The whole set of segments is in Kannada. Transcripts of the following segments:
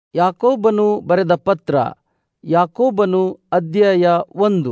ಯಾಕೋಬನು ಬರೆದ ಪತ್ರ ಯಾಕೋಬನು ಅಧ್ಯಾಯ ಒಂದು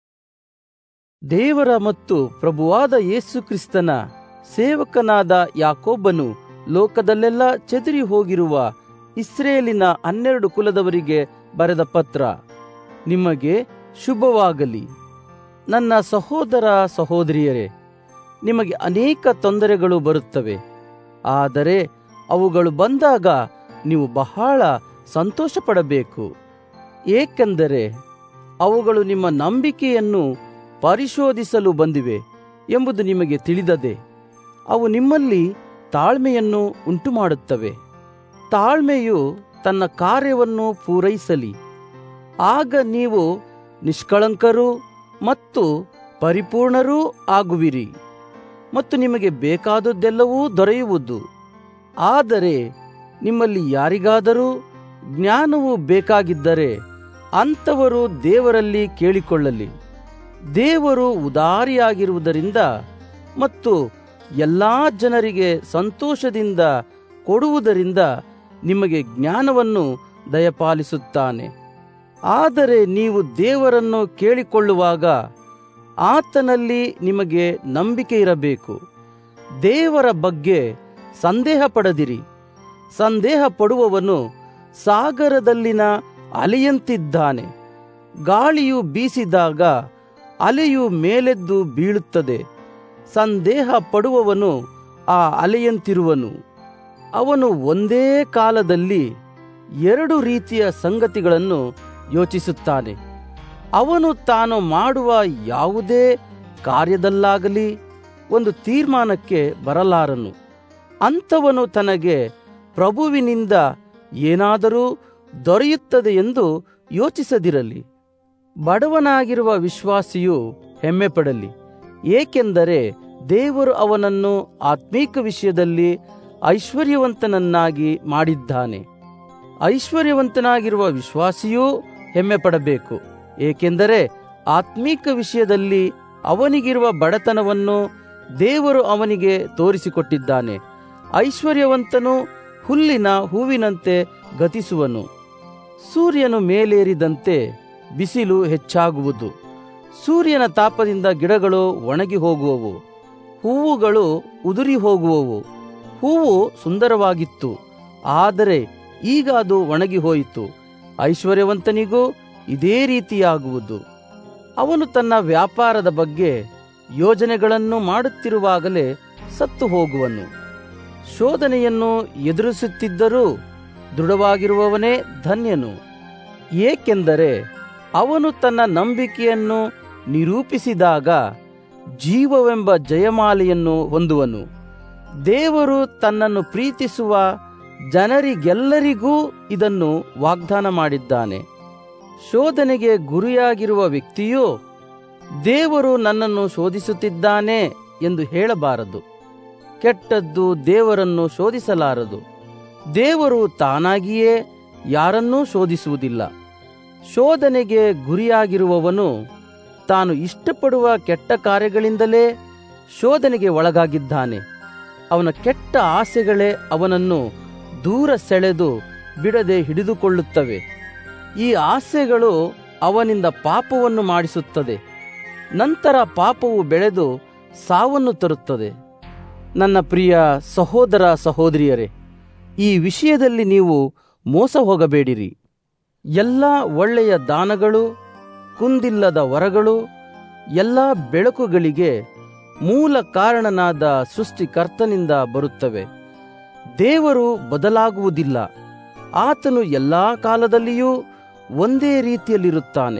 ದೇವರ ಮತ್ತು ಪ್ರಭುವಾದ ಯೇಸು ಕ್ರಿಸ್ತನ ಸೇವಕನಾದ ಯಾಕೋಬನು ಲೋಕದಲ್ಲೆಲ್ಲ ಚೆದರಿ ಹೋಗಿರುವ ಇಸ್ರೇಲಿನ ಹನ್ನೆರಡು ಕುಲದವರಿಗೆ ಬರೆದ ಪತ್ರ ನಿಮಗೆ ಶುಭವಾಗಲಿ ನನ್ನ ಸಹೋದರ ಸಹೋದರಿಯರೇ ನಿಮಗೆ ಅನೇಕ ತೊಂದರೆಗಳು ಬರುತ್ತವೆ ಆದರೆ ಅವುಗಳು ಬಂದಾಗ ನೀವು ಬಹಳ ಸಂತೋಷಪಡಬೇಕು ಏಕೆಂದರೆ ಅವುಗಳು ನಿಮ್ಮ ನಂಬಿಕೆಯನ್ನು ಪರಿಶೋಧಿಸಲು ಬಂದಿವೆ ಎಂಬುದು ನಿಮಗೆ ತಿಳಿದದೆ ಅವು ನಿಮ್ಮಲ್ಲಿ ತಾಳ್ಮೆಯನ್ನು ಉಂಟುಮಾಡುತ್ತವೆ ತಾಳ್ಮೆಯು ತನ್ನ ಕಾರ್ಯವನ್ನು ಪೂರೈಸಲಿ ಆಗ ನೀವು ನಿಷ್ಕಳಂಕರೂ ಮತ್ತು ಪರಿಪೂರ್ಣರೂ ಆಗುವಿರಿ ಮತ್ತು ನಿಮಗೆ ಬೇಕಾದದ್ದೆಲ್ಲವೂ ದೊರೆಯುವುದು ಆದರೆ ನಿಮ್ಮಲ್ಲಿ ಯಾರಿಗಾದರೂ ಜ್ಞಾನವು ಬೇಕಾಗಿದ್ದರೆ ಅಂಥವರು ದೇವರಲ್ಲಿ ಕೇಳಿಕೊಳ್ಳಲಿ ದೇವರು ಉದಾರಿಯಾಗಿರುವುದರಿಂದ ಮತ್ತು ಎಲ್ಲಾ ಜನರಿಗೆ ಸಂತೋಷದಿಂದ ಕೊಡುವುದರಿಂದ ನಿಮಗೆ ಜ್ಞಾನವನ್ನು ದಯಪಾಲಿಸುತ್ತಾನೆ ಆದರೆ ನೀವು ದೇವರನ್ನು ಕೇಳಿಕೊಳ್ಳುವಾಗ ಆತನಲ್ಲಿ ನಿಮಗೆ ನಂಬಿಕೆ ಇರಬೇಕು ದೇವರ ಬಗ್ಗೆ ಸಂದೇಹ ಪಡದಿರಿ ಸಂದೇಹ ಪಡುವವನು ಸಾಗರದಲ್ಲಿನ ಅಲೆಯಂತಿದ್ದಾನೆ ಗಾಳಿಯು ಬೀಸಿದಾಗ ಅಲೆಯು ಮೇಲೆದ್ದು ಬೀಳುತ್ತದೆ ಸಂದೇಹ ಪಡುವವನು ಆ ಅಲೆಯಂತಿರುವನು ಅವನು ಒಂದೇ ಕಾಲದಲ್ಲಿ ಎರಡು ರೀತಿಯ ಸಂಗತಿಗಳನ್ನು ಯೋಚಿಸುತ್ತಾನೆ ಅವನು ತಾನು ಮಾಡುವ ಯಾವುದೇ ಕಾರ್ಯದಲ್ಲಾಗಲಿ ಒಂದು ತೀರ್ಮಾನಕ್ಕೆ ಬರಲಾರನು ಅಂಥವನು ತನಗೆ ಪ್ರಭುವಿನಿಂದ ಏನಾದರೂ ದೊರೆಯುತ್ತದೆ ಎಂದು ಯೋಚಿಸದಿರಲಿ ಬಡವನಾಗಿರುವ ವಿಶ್ವಾಸಿಯು ಹೆಮ್ಮೆಪಡಲಿ ಏಕೆಂದರೆ ದೇವರು ಅವನನ್ನು ಆತ್ಮೀಕ ವಿಷಯದಲ್ಲಿ ಐಶ್ವರ್ಯವಂತನನ್ನಾಗಿ ಮಾಡಿದ್ದಾನೆ ಐಶ್ವರ್ಯವಂತನಾಗಿರುವ ವಿಶ್ವಾಸಿಯೂ ಹೆಮ್ಮೆ ಪಡಬೇಕು ಏಕೆಂದರೆ ಆತ್ಮೀಕ ವಿಷಯದಲ್ಲಿ ಅವನಿಗಿರುವ ಬಡತನವನ್ನು ದೇವರು ಅವನಿಗೆ ತೋರಿಸಿಕೊಟ್ಟಿದ್ದಾನೆ ಐಶ್ವರ್ಯವಂತನು ಹುಲ್ಲಿನ ಹೂವಿನಂತೆ ಗತಿಸುವನು ಸೂರ್ಯನು ಮೇಲೇರಿದಂತೆ ಬಿಸಿಲು ಹೆಚ್ಚಾಗುವುದು ಸೂರ್ಯನ ತಾಪದಿಂದ ಗಿಡಗಳು ಒಣಗಿ ಹೋಗುವವು ಹೂವುಗಳು ಉದುರಿ ಹೋಗುವವು ಹೂವು ಸುಂದರವಾಗಿತ್ತು ಆದರೆ ಈಗ ಅದು ಒಣಗಿ ಹೋಯಿತು ಐಶ್ವರ್ಯವಂತನಿಗೂ ಇದೇ ರೀತಿಯಾಗುವುದು ಅವನು ತನ್ನ ವ್ಯಾಪಾರದ ಬಗ್ಗೆ ಯೋಜನೆಗಳನ್ನು ಮಾಡುತ್ತಿರುವಾಗಲೇ ಸತ್ತು ಹೋಗುವನು ಶೋಧನೆಯನ್ನು ಎದುರಿಸುತ್ತಿದ್ದರೂ ದೃಢವಾಗಿರುವವನೇ ಧನ್ಯನು ಏಕೆಂದರೆ ಅವನು ತನ್ನ ನಂಬಿಕೆಯನ್ನು ನಿರೂಪಿಸಿದಾಗ ಜೀವವೆಂಬ ಜಯಮಾಲೆಯನ್ನು ಹೊಂದುವನು ದೇವರು ತನ್ನನ್ನು ಪ್ರೀತಿಸುವ ಜನರಿಗೆಲ್ಲರಿಗೂ ಇದನ್ನು ವಾಗ್ದಾನ ಮಾಡಿದ್ದಾನೆ ಶೋಧನೆಗೆ ಗುರಿಯಾಗಿರುವ ವ್ಯಕ್ತಿಯು ದೇವರು ನನ್ನನ್ನು ಶೋಧಿಸುತ್ತಿದ್ದಾನೆ ಎಂದು ಹೇಳಬಾರದು ಕೆಟ್ಟದ್ದು ದೇವರನ್ನು ಶೋಧಿಸಲಾರದು ದೇವರು ತಾನಾಗಿಯೇ ಯಾರನ್ನೂ ಶೋಧಿಸುವುದಿಲ್ಲ ಶೋಧನೆಗೆ ಗುರಿಯಾಗಿರುವವನು ತಾನು ಇಷ್ಟಪಡುವ ಕೆಟ್ಟ ಕಾರ್ಯಗಳಿಂದಲೇ ಶೋಧನೆಗೆ ಒಳಗಾಗಿದ್ದಾನೆ ಅವನ ಕೆಟ್ಟ ಆಸೆಗಳೇ ಅವನನ್ನು ದೂರ ಸೆಳೆದು ಬಿಡದೆ ಹಿಡಿದುಕೊಳ್ಳುತ್ತವೆ ಈ ಆಸೆಗಳು ಅವನಿಂದ ಪಾಪವನ್ನು ಮಾಡಿಸುತ್ತದೆ ನಂತರ ಪಾಪವು ಬೆಳೆದು ಸಾವನ್ನು ತರುತ್ತದೆ ನನ್ನ ಪ್ರಿಯ ಸಹೋದರ ಸಹೋದರಿಯರೇ ಈ ವಿಷಯದಲ್ಲಿ ನೀವು ಮೋಸ ಹೋಗಬೇಡಿರಿ ಎಲ್ಲ ಒಳ್ಳೆಯ ದಾನಗಳು ಕುಂದಿಲ್ಲದ ವರಗಳು ಎಲ್ಲ ಬೆಳಕುಗಳಿಗೆ ಮೂಲ ಕಾರಣನಾದ ಸೃಷ್ಟಿಕರ್ತನಿಂದ ಬರುತ್ತವೆ ದೇವರು ಬದಲಾಗುವುದಿಲ್ಲ ಆತನು ಎಲ್ಲಾ ಕಾಲದಲ್ಲಿಯೂ ಒಂದೇ ರೀತಿಯಲ್ಲಿರುತ್ತಾನೆ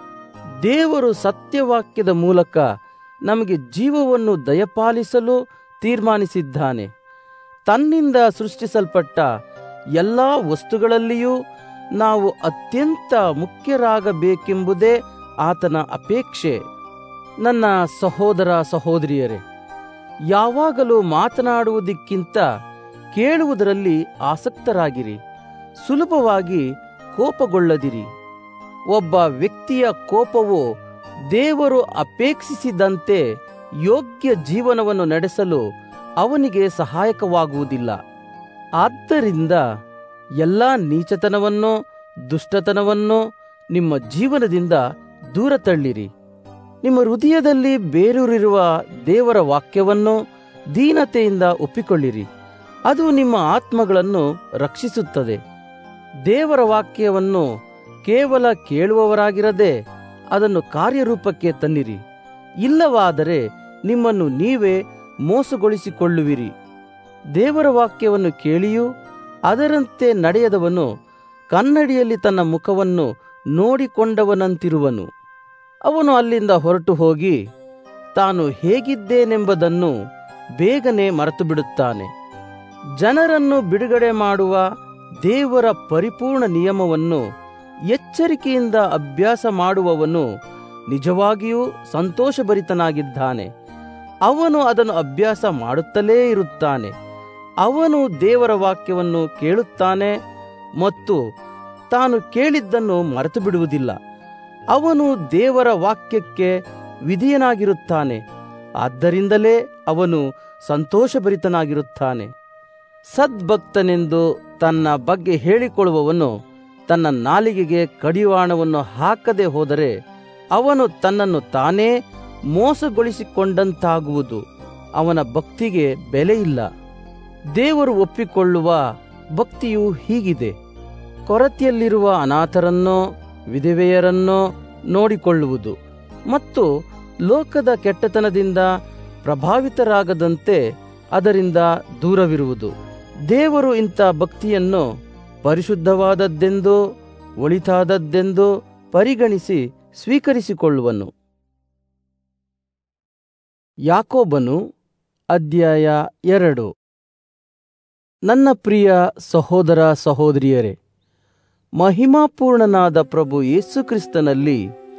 ದೇವರು ಸತ್ಯವಾಕ್ಯದ ಮೂಲಕ ನಮಗೆ ಜೀವವನ್ನು ದಯಪಾಲಿಸಲು ತೀರ್ಮಾನಿಸಿದ್ದಾನೆ ತನ್ನಿಂದ ಸೃಷ್ಟಿಸಲ್ಪಟ್ಟ ಎಲ್ಲ ವಸ್ತುಗಳಲ್ಲಿಯೂ ನಾವು ಅತ್ಯಂತ ಮುಖ್ಯರಾಗಬೇಕೆಂಬುದೇ ಆತನ ಅಪೇಕ್ಷೆ ನನ್ನ ಸಹೋದರ ಸಹೋದರಿಯರೇ ಯಾವಾಗಲೂ ಮಾತನಾಡುವುದಕ್ಕಿಂತ ಕೇಳುವುದರಲ್ಲಿ ಆಸಕ್ತರಾಗಿರಿ ಸುಲಭವಾಗಿ ಕೋಪಗೊಳ್ಳದಿರಿ ಒಬ್ಬ ವ್ಯಕ್ತಿಯ ಕೋಪವು ದೇವರು ಅಪೇಕ್ಷಿಸಿದಂತೆ ಯೋಗ್ಯ ಜೀವನವನ್ನು ನಡೆಸಲು ಅವನಿಗೆ ಸಹಾಯಕವಾಗುವುದಿಲ್ಲ ಆದ್ದರಿಂದ ಎಲ್ಲ ನೀಚತನವನ್ನು ದುಷ್ಟತನವನ್ನು ನಿಮ್ಮ ಜೀವನದಿಂದ ದೂರ ತಳ್ಳಿರಿ ನಿಮ್ಮ ಹೃದಯದಲ್ಲಿ ಬೇರೂರಿರುವ ದೇವರ ವಾಕ್ಯವನ್ನು ದೀನತೆಯಿಂದ ಒಪ್ಪಿಕೊಳ್ಳಿರಿ ಅದು ನಿಮ್ಮ ಆತ್ಮಗಳನ್ನು ರಕ್ಷಿಸುತ್ತದೆ ದೇವರ ವಾಕ್ಯವನ್ನು ಕೇವಲ ಕೇಳುವವರಾಗಿರದೆ ಅದನ್ನು ಕಾರ್ಯರೂಪಕ್ಕೆ ತನ್ನಿರಿ ಇಲ್ಲವಾದರೆ ನಿಮ್ಮನ್ನು ನೀವೇ ಮೋಸಗೊಳಿಸಿಕೊಳ್ಳುವಿರಿ ದೇವರ ವಾಕ್ಯವನ್ನು ಕೇಳಿಯೂ ಅದರಂತೆ ನಡೆಯದವನು ಕನ್ನಡಿಯಲ್ಲಿ ತನ್ನ ಮುಖವನ್ನು ನೋಡಿಕೊಂಡವನಂತಿರುವನು ಅವನು ಅಲ್ಲಿಂದ ಹೊರಟು ಹೋಗಿ ತಾನು ಹೇಗಿದ್ದೇನೆಂಬುದನ್ನು ಬೇಗನೆ ಮರೆತು ಬಿಡುತ್ತಾನೆ ಜನರನ್ನು ಬಿಡುಗಡೆ ಮಾಡುವ ದೇವರ ಪರಿಪೂರ್ಣ ನಿಯಮವನ್ನು ಎಚ್ಚರಿಕೆಯಿಂದ ಅಭ್ಯಾಸ ಮಾಡುವವನು ನಿಜವಾಗಿಯೂ ಸಂತೋಷಭರಿತನಾಗಿದ್ದಾನೆ ಅವನು ಅದನ್ನು ಅಭ್ಯಾಸ ಮಾಡುತ್ತಲೇ ಇರುತ್ತಾನೆ ಅವನು ದೇವರ ವಾಕ್ಯವನ್ನು ಕೇಳುತ್ತಾನೆ ಮತ್ತು ತಾನು ಕೇಳಿದ್ದನ್ನು ಮರೆತು ಬಿಡುವುದಿಲ್ಲ ಅವನು ದೇವರ ವಾಕ್ಯಕ್ಕೆ ವಿಧಿಯನಾಗಿರುತ್ತಾನೆ ಆದ್ದರಿಂದಲೇ ಅವನು ಸಂತೋಷಭರಿತನಾಗಿರುತ್ತಾನೆ ಸದ್ಭಕ್ತನೆಂದು ತನ್ನ ಬಗ್ಗೆ ಹೇಳಿಕೊಳ್ಳುವವನು ತನ್ನ ನಾಲಿಗೆಗೆ ಕಡಿವಾಣವನ್ನು ಹಾಕದೆ ಹೋದರೆ ಅವನು ತನ್ನನ್ನು ತಾನೇ ಮೋಸಗೊಳಿಸಿಕೊಂಡಂತಾಗುವುದು ಅವನ ಭಕ್ತಿಗೆ ಬೆಲೆಯಿಲ್ಲ ದೇವರು ಒಪ್ಪಿಕೊಳ್ಳುವ ಭಕ್ತಿಯು ಹೀಗಿದೆ ಕೊರತೆಯಲ್ಲಿರುವ ಅನಾಥರನ್ನೋ ವಿಧವೆಯರನ್ನೋ ನೋಡಿಕೊಳ್ಳುವುದು ಮತ್ತು ಲೋಕದ ಕೆಟ್ಟತನದಿಂದ ಪ್ರಭಾವಿತರಾಗದಂತೆ ಅದರಿಂದ ದೂರವಿರುವುದು ದೇವರು ಇಂಥ ಭಕ್ತಿಯನ್ನು ಪರಿಶುದ್ಧವಾದದ್ದೆಂದು ಒಳಿತಾದದ್ದೆಂದು ಪರಿಗಣಿಸಿ ಸ್ವೀಕರಿಸಿಕೊಳ್ಳುವನು ಯಾಕೋಬನು ಅಧ್ಯಾಯ ಎರಡು ನನ್ನ ಪ್ರಿಯ ಸಹೋದರ ಸಹೋದರಿಯರೇ ಮಹಿಮಾಪೂರ್ಣನಾದ ಪ್ರಭು ಯೇಸುಕ್ರಿಸ್ತನಲ್ಲಿ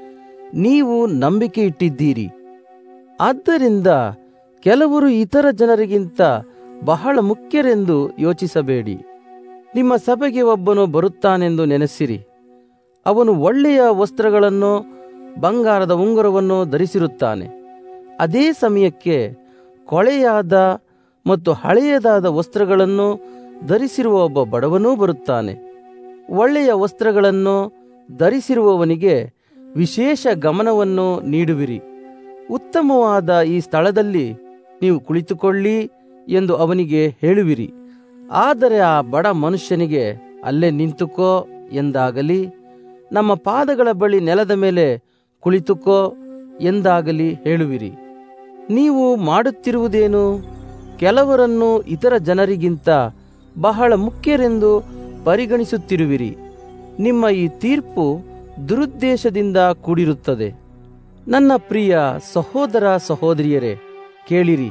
ನೀವು ನಂಬಿಕೆ ಇಟ್ಟಿದ್ದೀರಿ ಆದ್ದರಿಂದ ಕೆಲವರು ಇತರ ಜನರಿಗಿಂತ ಬಹಳ ಮುಖ್ಯರೆಂದು ಯೋಚಿಸಬೇಡಿ ನಿಮ್ಮ ಸಭೆಗೆ ಒಬ್ಬನು ಬರುತ್ತಾನೆಂದು ನೆನೆಸಿರಿ ಅವನು ಒಳ್ಳೆಯ ವಸ್ತ್ರಗಳನ್ನು ಬಂಗಾರದ ಉಂಗುರವನ್ನು ಧರಿಸಿರುತ್ತಾನೆ ಅದೇ ಸಮಯಕ್ಕೆ ಕೊಳೆಯಾದ ಮತ್ತು ಹಳೆಯದಾದ ವಸ್ತ್ರಗಳನ್ನು ಧರಿಸಿರುವ ಒಬ್ಬ ಬಡವನೂ ಬರುತ್ತಾನೆ ಒಳ್ಳೆಯ ವಸ್ತ್ರಗಳನ್ನು ಧರಿಸಿರುವವನಿಗೆ ವಿಶೇಷ ಗಮನವನ್ನು ನೀಡುವಿರಿ ಉತ್ತಮವಾದ ಈ ಸ್ಥಳದಲ್ಲಿ ನೀವು ಕುಳಿತುಕೊಳ್ಳಿ ಎಂದು ಅವನಿಗೆ ಹೇಳುವಿರಿ ಆದರೆ ಆ ಬಡ ಮನುಷ್ಯನಿಗೆ ಅಲ್ಲೇ ನಿಂತುಕೋ ಎಂದಾಗಲಿ ನಮ್ಮ ಪಾದಗಳ ಬಳಿ ನೆಲದ ಮೇಲೆ ಕುಳಿತುಕೋ ಎಂದಾಗಲಿ ಹೇಳುವಿರಿ ನೀವು ಮಾಡುತ್ತಿರುವುದೇನು ಕೆಲವರನ್ನು ಇತರ ಜನರಿಗಿಂತ ಬಹಳ ಮುಖ್ಯರೆಂದು ಪರಿಗಣಿಸುತ್ತಿರುವಿರಿ ನಿಮ್ಮ ಈ ತೀರ್ಪು ದುರುದ್ದೇಶದಿಂದ ಕೂಡಿರುತ್ತದೆ ನನ್ನ ಪ್ರಿಯ ಸಹೋದರ ಸಹೋದರಿಯರೇ ಕೇಳಿರಿ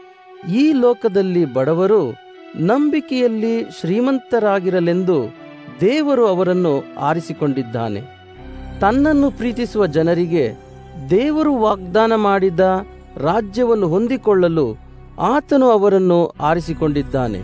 ಈ ಲೋಕದಲ್ಲಿ ಬಡವರು ನಂಬಿಕೆಯಲ್ಲಿ ಶ್ರೀಮಂತರಾಗಿರಲೆಂದು ದೇವರು ಅವರನ್ನು ಆರಿಸಿಕೊಂಡಿದ್ದಾನೆ ತನ್ನನ್ನು ಪ್ರೀತಿಸುವ ಜನರಿಗೆ ದೇವರು ವಾಗ್ದಾನ ಮಾಡಿದ ರಾಜ್ಯವನ್ನು ಹೊಂದಿಕೊಳ್ಳಲು ಆತನು ಅವರನ್ನು ಆರಿಸಿಕೊಂಡಿದ್ದಾನೆ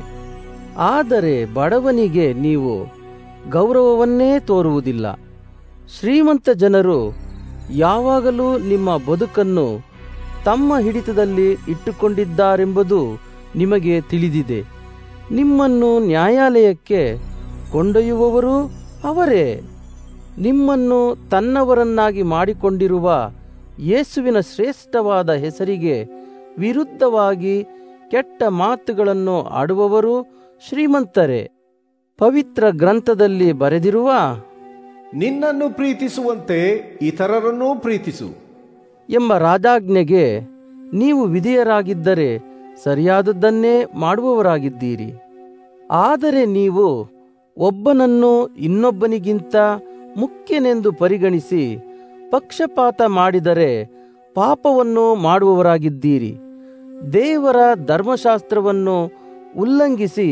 ಆದರೆ ಬಡವನಿಗೆ ನೀವು ಗೌರವವನ್ನೇ ತೋರುವುದಿಲ್ಲ ಶ್ರೀಮಂತ ಜನರು ಯಾವಾಗಲೂ ನಿಮ್ಮ ಬದುಕನ್ನು ತಮ್ಮ ಹಿಡಿತದಲ್ಲಿ ಇಟ್ಟುಕೊಂಡಿದ್ದಾರೆಂಬುದು ನಿಮಗೆ ತಿಳಿದಿದೆ ನಿಮ್ಮನ್ನು ನ್ಯಾಯಾಲಯಕ್ಕೆ ಕೊಂಡೊಯ್ಯುವವರು ಅವರೇ ನಿಮ್ಮನ್ನು ತನ್ನವರನ್ನಾಗಿ ಮಾಡಿಕೊಂಡಿರುವ ಯೇಸುವಿನ ಶ್ರೇಷ್ಠವಾದ ಹೆಸರಿಗೆ ವಿರುದ್ಧವಾಗಿ ಕೆಟ್ಟ ಮಾತುಗಳನ್ನು ಆಡುವವರು ಶ್ರೀಮಂತರೇ ಪವಿತ್ರ ಗ್ರಂಥದಲ್ಲಿ ಬರೆದಿರುವ ನಿನ್ನನ್ನು ಪ್ರೀತಿಸುವಂತೆ ಇತರರನ್ನೂ ಪ್ರೀತಿಸು ಎಂಬ ರಾಜಾಜ್ಞೆಗೆ ನೀವು ವಿಧೇಯರಾಗಿದ್ದರೆ ಸರಿಯಾದದ್ದನ್ನೇ ಮಾಡುವವರಾಗಿದ್ದೀರಿ ಆದರೆ ನೀವು ಒಬ್ಬನನ್ನು ಇನ್ನೊಬ್ಬನಿಗಿಂತ ಮುಖ್ಯನೆಂದು ಪರಿಗಣಿಸಿ ಪಕ್ಷಪಾತ ಮಾಡಿದರೆ ಪಾಪವನ್ನು ಮಾಡುವವರಾಗಿದ್ದೀರಿ ದೇವರ ಧರ್ಮಶಾಸ್ತ್ರವನ್ನು ಉಲ್ಲಂಘಿಸಿ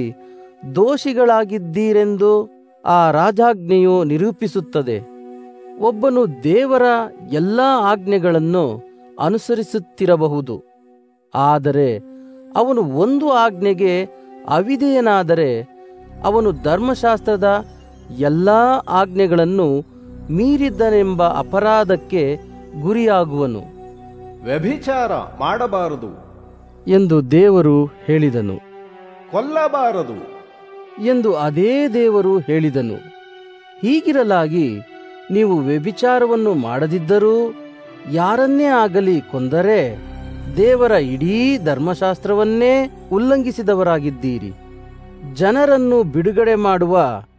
ದೋಷಿಗಳಾಗಿದ್ದೀರೆಂದು ಆ ರಾಜಾಜ್ಞೆಯು ನಿರೂಪಿಸುತ್ತದೆ ಒಬ್ಬನು ದೇವರ ಎಲ್ಲ ಆಜ್ಞೆಗಳನ್ನು ಅನುಸರಿಸುತ್ತಿರಬಹುದು ಆದರೆ ಅವನು ಒಂದು ಆಜ್ಞೆಗೆ ಅವಿಧೇಯನಾದರೆ ಅವನು ಧರ್ಮಶಾಸ್ತ್ರದ ಎಲ್ಲ ಆಜ್ಞೆಗಳನ್ನು ಮೀರಿದ್ದನೆಂಬ ಅಪರಾಧಕ್ಕೆ ಗುರಿಯಾಗುವನು ವ್ಯಭಿಚಾರ ಮಾಡಬಾರದು ಎಂದು ದೇವರು ಹೇಳಿದನು ಕೊಲ್ಲಬಾರದು ಎಂದು ಅದೇ ದೇವರು ಹೇಳಿದನು ಹೀಗಿರಲಾಗಿ ನೀವು ವ್ಯಭಿಚಾರವನ್ನು ಮಾಡದಿದ್ದರೂ ಯಾರನ್ನೇ ಆಗಲಿ ಕೊಂದರೆ ದೇವರ ಇಡೀ ಧರ್ಮಶಾಸ್ತ್ರವನ್ನೇ ಉಲ್ಲಂಘಿಸಿದವರಾಗಿದ್ದೀರಿ ಜನರನ್ನು ಬಿಡುಗಡೆ ಮಾಡುವ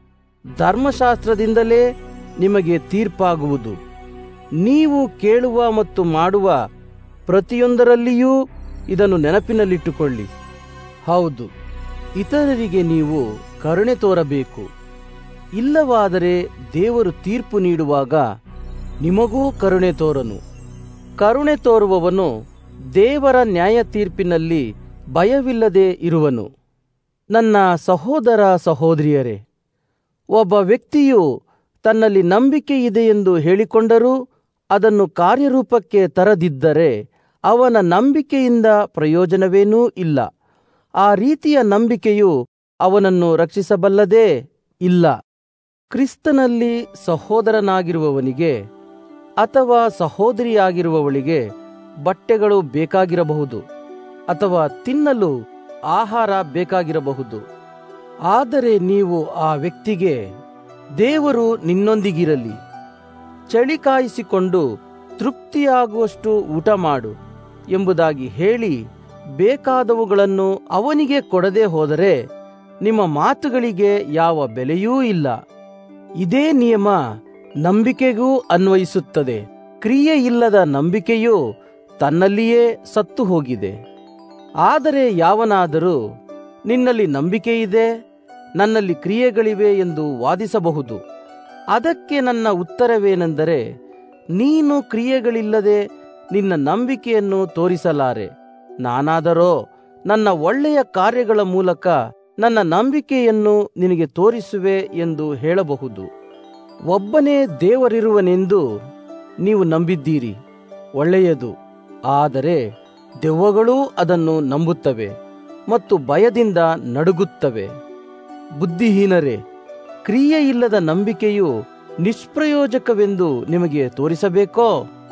ಧರ್ಮಶಾಸ್ತ್ರದಿಂದಲೇ ನಿಮಗೆ ತೀರ್ಪಾಗುವುದು ನೀವು ಕೇಳುವ ಮತ್ತು ಮಾಡುವ ಪ್ರತಿಯೊಂದರಲ್ಲಿಯೂ ಇದನ್ನು ನೆನಪಿನಲ್ಲಿಟ್ಟುಕೊಳ್ಳಿ ಹೌದು ಇತರರಿಗೆ ನೀವು ಕರುಣೆ ತೋರಬೇಕು ಇಲ್ಲವಾದರೆ ದೇವರು ತೀರ್ಪು ನೀಡುವಾಗ ನಿಮಗೂ ಕರುಣೆ ತೋರನು ಕರುಣೆ ತೋರುವವನು ದೇವರ ನ್ಯಾಯ ತೀರ್ಪಿನಲ್ಲಿ ಭಯವಿಲ್ಲದೆ ಇರುವನು ನನ್ನ ಸಹೋದರ ಸಹೋದರಿಯರೇ ಒಬ್ಬ ವ್ಯಕ್ತಿಯು ತನ್ನಲ್ಲಿ ನಂಬಿಕೆ ಇದೆ ಎಂದು ಹೇಳಿಕೊಂಡರೂ ಅದನ್ನು ಕಾರ್ಯರೂಪಕ್ಕೆ ತರದಿದ್ದರೆ ಅವನ ನಂಬಿಕೆಯಿಂದ ಪ್ರಯೋಜನವೇನೂ ಇಲ್ಲ ಆ ರೀತಿಯ ನಂಬಿಕೆಯು ಅವನನ್ನು ರಕ್ಷಿಸಬಲ್ಲದೇ ಇಲ್ಲ ಕ್ರಿಸ್ತನಲ್ಲಿ ಸಹೋದರನಾಗಿರುವವನಿಗೆ ಅಥವಾ ಸಹೋದರಿಯಾಗಿರುವವಳಿಗೆ ಬಟ್ಟೆಗಳು ಬೇಕಾಗಿರಬಹುದು ಅಥವಾ ತಿನ್ನಲು ಆಹಾರ ಬೇಕಾಗಿರಬಹುದು ಆದರೆ ನೀವು ಆ ವ್ಯಕ್ತಿಗೆ ದೇವರು ನಿನ್ನೊಂದಿಗಿರಲಿ ಚಳಿ ಕಾಯಿಸಿಕೊಂಡು ತೃಪ್ತಿಯಾಗುವಷ್ಟು ಊಟ ಮಾಡು ಎಂಬುದಾಗಿ ಹೇಳಿ ಬೇಕಾದವುಗಳನ್ನು ಅವನಿಗೆ ಕೊಡದೆ ಹೋದರೆ ನಿಮ್ಮ ಮಾತುಗಳಿಗೆ ಯಾವ ಬೆಲೆಯೂ ಇಲ್ಲ ಇದೇ ನಿಯಮ ನಂಬಿಕೆಗೂ ಅನ್ವಯಿಸುತ್ತದೆ ಕ್ರಿಯೆ ಇಲ್ಲದ ನಂಬಿಕೆಯು ತನ್ನಲ್ಲಿಯೇ ಸತ್ತು ಹೋಗಿದೆ ಆದರೆ ಯಾವನಾದರೂ ನಿನ್ನಲ್ಲಿ ನಂಬಿಕೆ ಇದೆ ನನ್ನಲ್ಲಿ ಕ್ರಿಯೆಗಳಿವೆ ಎಂದು ವಾದಿಸಬಹುದು ಅದಕ್ಕೆ ನನ್ನ ಉತ್ತರವೇನೆಂದರೆ ನೀನು ಕ್ರಿಯೆಗಳಿಲ್ಲದೆ ನಿನ್ನ ನಂಬಿಕೆಯನ್ನು ತೋರಿಸಲಾರೆ ನಾನಾದರೋ ನನ್ನ ಒಳ್ಳೆಯ ಕಾರ್ಯಗಳ ಮೂಲಕ ನನ್ನ ನಂಬಿಕೆಯನ್ನು ನಿನಗೆ ತೋರಿಸುವೆ ಎಂದು ಹೇಳಬಹುದು ಒಬ್ಬನೇ ದೇವರಿರುವನೆಂದು ನೀವು ನಂಬಿದ್ದೀರಿ ಒಳ್ಳೆಯದು ಆದರೆ ದೆವ್ವಗಳೂ ಅದನ್ನು ನಂಬುತ್ತವೆ ಮತ್ತು ಭಯದಿಂದ ನಡುಗುತ್ತವೆ ಬುದ್ಧಿಹೀನರೇ ಕ್ರಿಯೆ ಇಲ್ಲದ ನಂಬಿಕೆಯು ನಿಷ್ಪ್ರಯೋಜಕವೆಂದು ನಿಮಗೆ ತೋರಿಸಬೇಕೋ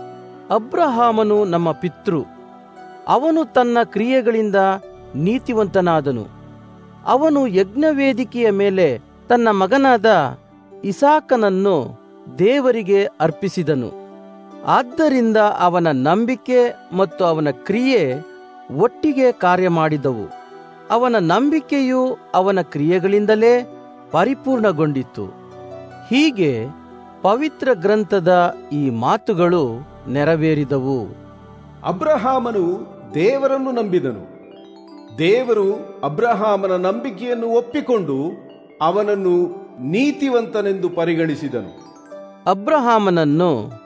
ಅಬ್ರಹಾಮನು ನಮ್ಮ ಪಿತೃ ಅವನು ತನ್ನ ಕ್ರಿಯೆಗಳಿಂದ ನೀತಿವಂತನಾದನು ಅವನು ಯಜ್ಞವೇದಿಕೆಯ ಮೇಲೆ ತನ್ನ ಮಗನಾದ ಇಸಾಕನನ್ನು ದೇವರಿಗೆ ಅರ್ಪಿಸಿದನು ಆದ್ದರಿಂದ ಅವನ ನಂಬಿಕೆ ಮತ್ತು ಅವನ ಕ್ರಿಯೆ ಒಟ್ಟಿಗೆ ಕಾರ್ಯ ಮಾಡಿದವು ಅವನ ನಂಬಿಕೆಯು ಅವನ ಕ್ರಿಯೆಗಳಿಂದಲೇ ಪರಿಪೂರ್ಣಗೊಂಡಿತು ಹೀಗೆ ಪವಿತ್ರ ಗ್ರಂಥದ ಈ ಮಾತುಗಳು ನೆರವೇರಿದವು ಅಬ್ರಹಾಮನು ದೇವರನ್ನು ನಂಬಿದನು ದೇವರು ಅಬ್ರಹಾಮನ ನಂಬಿಕೆಯನ್ನು ಒಪ್ಪಿಕೊಂಡು ಅವನನ್ನು ನೀತಿವಂತನೆಂದು ಪರಿಗಣಿಸಿದನು ಅಬ್ರಹಾಮನನ್ನು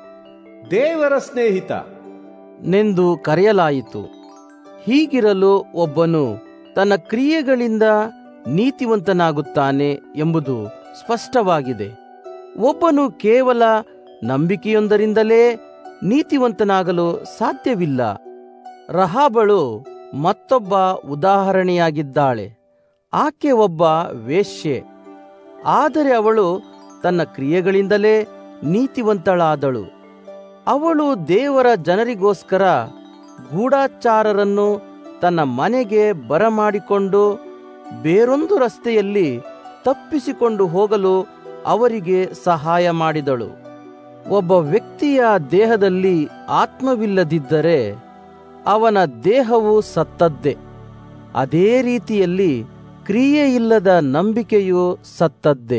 ದೇವರ ಸ್ನೇಹಿತ ನೆಂದು ಕರೆಯಲಾಯಿತು ಹೀಗಿರಲು ಒಬ್ಬನು ತನ್ನ ಕ್ರಿಯೆಗಳಿಂದ ನೀತಿವಂತನಾಗುತ್ತಾನೆ ಎಂಬುದು ಸ್ಪಷ್ಟವಾಗಿದೆ ಒಬ್ಬನು ಕೇವಲ ನಂಬಿಕೆಯೊಂದರಿಂದಲೇ ನೀತಿವಂತನಾಗಲು ಸಾಧ್ಯವಿಲ್ಲ ರಹಾಬಳು ಮತ್ತೊಬ್ಬ ಉದಾಹರಣೆಯಾಗಿದ್ದಾಳೆ ಆಕೆ ಒಬ್ಬ ವೇಶ್ಯೆ ಆದರೆ ಅವಳು ತನ್ನ ಕ್ರಿಯೆಗಳಿಂದಲೇ ನೀತಿವಂತಳಾದಳು ಅವಳು ದೇವರ ಜನರಿಗೋಸ್ಕರ ಗೂಢಾಚಾರರನ್ನು ತನ್ನ ಮನೆಗೆ ಬರಮಾಡಿಕೊಂಡು ಬೇರೊಂದು ರಸ್ತೆಯಲ್ಲಿ ತಪ್ಪಿಸಿಕೊಂಡು ಹೋಗಲು ಅವರಿಗೆ ಸಹಾಯ ಮಾಡಿದಳು ಒಬ್ಬ ವ್ಯಕ್ತಿಯ ದೇಹದಲ್ಲಿ ಆತ್ಮವಿಲ್ಲದಿದ್ದರೆ ಅವನ ದೇಹವು ಸತ್ತದ್ದೇ ಅದೇ ರೀತಿಯಲ್ಲಿ ಕ್ರಿಯೆ ಇಲ್ಲದ ನಂಬಿಕೆಯು ಸತ್ತದ್ದೇ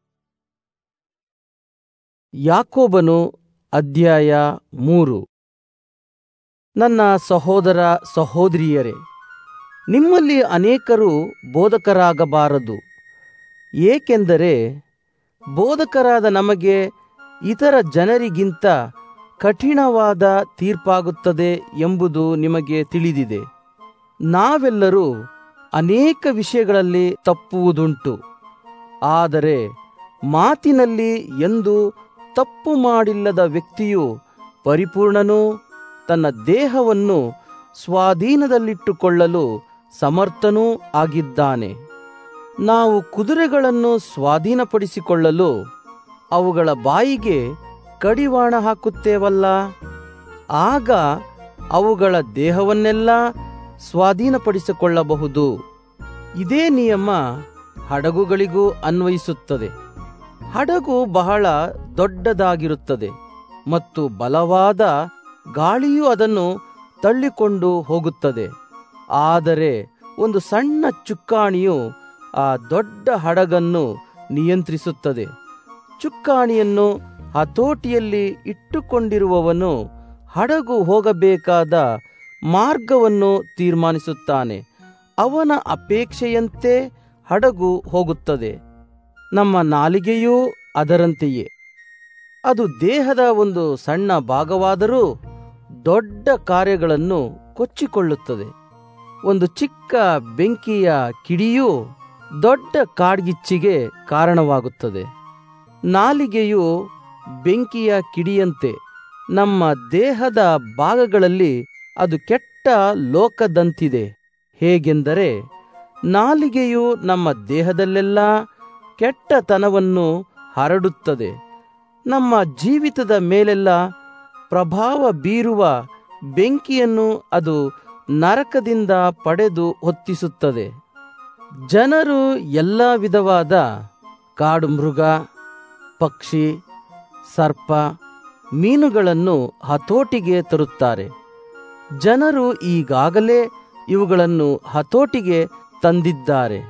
ಯಾಕೋಬನು ಅಧ್ಯಾಯ ಮೂರು ನನ್ನ ಸಹೋದರ ಸಹೋದರಿಯರೇ ನಿಮ್ಮಲ್ಲಿ ಅನೇಕರು ಬೋಧಕರಾಗಬಾರದು ಏಕೆಂದರೆ ಬೋಧಕರಾದ ನಮಗೆ ಇತರ ಜನರಿಗಿಂತ ಕಠಿಣವಾದ ತೀರ್ಪಾಗುತ್ತದೆ ಎಂಬುದು ನಿಮಗೆ ತಿಳಿದಿದೆ ನಾವೆಲ್ಲರೂ ಅನೇಕ ವಿಷಯಗಳಲ್ಲಿ ತಪ್ಪುವುದುಂಟು ಆದರೆ ಮಾತಿನಲ್ಲಿ ಎಂದು ತಪ್ಪು ಮಾಡಿಲ್ಲದ ವ್ಯಕ್ತಿಯು ಪರಿಪೂರ್ಣನೂ ತನ್ನ ದೇಹವನ್ನು ಸ್ವಾಧೀನದಲ್ಲಿಟ್ಟುಕೊಳ್ಳಲು ಸಮರ್ಥನೂ ಆಗಿದ್ದಾನೆ ನಾವು ಕುದುರೆಗಳನ್ನು ಸ್ವಾಧೀನಪಡಿಸಿಕೊಳ್ಳಲು ಅವುಗಳ ಬಾಯಿಗೆ ಕಡಿವಾಣ ಹಾಕುತ್ತೇವಲ್ಲ ಆಗ ಅವುಗಳ ದೇಹವನ್ನೆಲ್ಲ ಸ್ವಾಧೀನಪಡಿಸಿಕೊಳ್ಳಬಹುದು ಇದೇ ನಿಯಮ ಹಡಗುಗಳಿಗೂ ಅನ್ವಯಿಸುತ್ತದೆ ಹಡಗು ಬಹಳ ದೊಡ್ಡದಾಗಿರುತ್ತದೆ ಮತ್ತು ಬಲವಾದ ಗಾಳಿಯು ಅದನ್ನು ತಳ್ಳಿಕೊಂಡು ಹೋಗುತ್ತದೆ ಆದರೆ ಒಂದು ಸಣ್ಣ ಚುಕ್ಕಾಣಿಯು ಆ ದೊಡ್ಡ ಹಡಗನ್ನು ನಿಯಂತ್ರಿಸುತ್ತದೆ ಚುಕ್ಕಾಣಿಯನ್ನು ಹತೋಟಿಯಲ್ಲಿ ಇಟ್ಟುಕೊಂಡಿರುವವನು ಹಡಗು ಹೋಗಬೇಕಾದ ಮಾರ್ಗವನ್ನು ತೀರ್ಮಾನಿಸುತ್ತಾನೆ ಅವನ ಅಪೇಕ್ಷೆಯಂತೆ ಹಡಗು ಹೋಗುತ್ತದೆ ನಮ್ಮ ನಾಲಿಗೆಯೂ ಅದರಂತೆಯೇ ಅದು ದೇಹದ ಒಂದು ಸಣ್ಣ ಭಾಗವಾದರೂ ದೊಡ್ಡ ಕಾರ್ಯಗಳನ್ನು ಕೊಚ್ಚಿಕೊಳ್ಳುತ್ತದೆ ಒಂದು ಚಿಕ್ಕ ಬೆಂಕಿಯ ಕಿಡಿಯು ದೊಡ್ಡ ಕಾಡ್ಗಿಚ್ಚಿಗೆ ಕಾರಣವಾಗುತ್ತದೆ ನಾಲಿಗೆಯು ಬೆಂಕಿಯ ಕಿಡಿಯಂತೆ ನಮ್ಮ ದೇಹದ ಭಾಗಗಳಲ್ಲಿ ಅದು ಕೆಟ್ಟ ಲೋಕದಂತಿದೆ ಹೇಗೆಂದರೆ ನಾಲಿಗೆಯು ನಮ್ಮ ದೇಹದಲ್ಲೆಲ್ಲ ಕೆಟ್ಟತನವನ್ನು ಹರಡುತ್ತದೆ ನಮ್ಮ ಜೀವಿತದ ಮೇಲೆಲ್ಲ ಪ್ರಭಾವ ಬೀರುವ ಬೆಂಕಿಯನ್ನು ಅದು ನರಕದಿಂದ ಪಡೆದು ಹೊತ್ತಿಸುತ್ತದೆ ಜನರು ಎಲ್ಲ ವಿಧವಾದ ಕಾಡು ಮೃಗ ಪಕ್ಷಿ ಸರ್ಪ ಮೀನುಗಳನ್ನು ಹತೋಟಿಗೆ ತರುತ್ತಾರೆ ಜನರು ಈಗಾಗಲೇ ಇವುಗಳನ್ನು ಹತೋಟಿಗೆ ತಂದಿದ್ದಾರೆ